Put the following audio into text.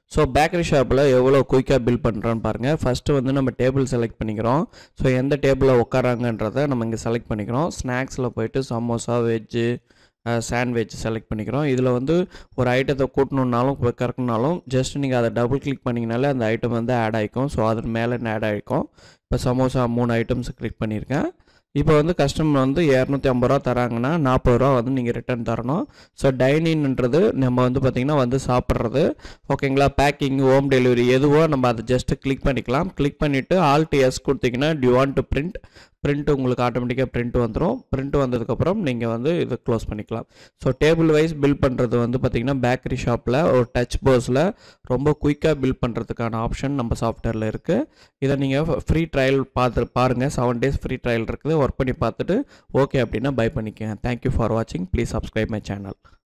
so bakery ஷாப்பில் எவ்வளோ குயிக்காக பில் பண்ணுறோன்னு பாருங்கள் ஃபஸ்ட்டு வந்து நம்ம டேபிள் செலக்ட் பண்ணிக்கிறோம் ஸோ எந்த டேபிளில் உட்காராங்கன்றதை நம்ம இங்கே செலக்ட் பண்ணிக்கிறோம் ஸ்நாக்ஸில் போயிட்டு சமோசா வெஜ்ஜு சாண்ட்விச் செலக்ட் பண்ணிக்கிறோம் இதில் வந்து ஒரு ஐட்டத்தை கூட்டணுன்னாலும் கறக்கணுனாலும் ஜஸ்ட் நீங்கள் அதை டபுள் கிளிக் பண்ணிங்கனாலே அந்த ஐட்டம் வந்து ஆட் ஆகிக்கும் ஸோ அது மேலே ஆட் ஆகிக்கும் இப்போ சமோசா மூணு ஐட்டம்ஸ் கிளிக் பண்ணியிருக்கேன் இப்போ வந்து கஸ்டமர் வந்து இரநூத்தி ஐம்பது ரூபா தராங்கன்னா நாற்பது ரூபா வந்து நீங்கள் ரிட்டர்ன் தரணும் ஸோ டைனின்ன்றது நம்ம வந்து பார்த்திங்கன்னா வந்து சாப்பிட்றது ஓகேங்களா பேக்கிங் ஹோம் டெலிவரி எதுவோ நம்ம அதை ஜஸ்ட்டு கிளிக் பண்ணிக்கலாம் கிளிக் பண்ணிவிட்டு ஆல்ட் எஸ் கொடுத்தீங்கன்னா do you want to print print உங்களுக்கு ஆட்டோமேட்டிக்காக பிரிண்ட் வந்துடும் பிரிண்ட் வந்ததுக்கப்புறம் நீங்கள் வந்து இதை க்ளோஸ் பண்ணிக்கலாம் ஸோ டேபிள் வைஸ் பில் பண்ணுறது வந்து பார்த்திங்கன்னா பேக்கரி ஷாப்பில் ஒரு டச் போஸில் ரொம்ப குயிக்காக பில் பண்ணுறதுக்கான ஆப்ஷன் நம்ம சாஃப்ட்வேரில் இருக்குது இதை நீங்கள் ஃப்ரீ ட்ரையல் பார்த்து பாருங்கள் செவன் டேஸ் ஃப்ரீ ட்ரையல் இருக்குது ஒர்க் பண்ணி பார்த்துட்டு ஓகே அப்படின்னா பை பண்ணிக்கோங்க தேங்க்யூ ஃபார் வாட்சிங் ப்ளீஸ் சப்ஸ்கிரைப் மை சேனல்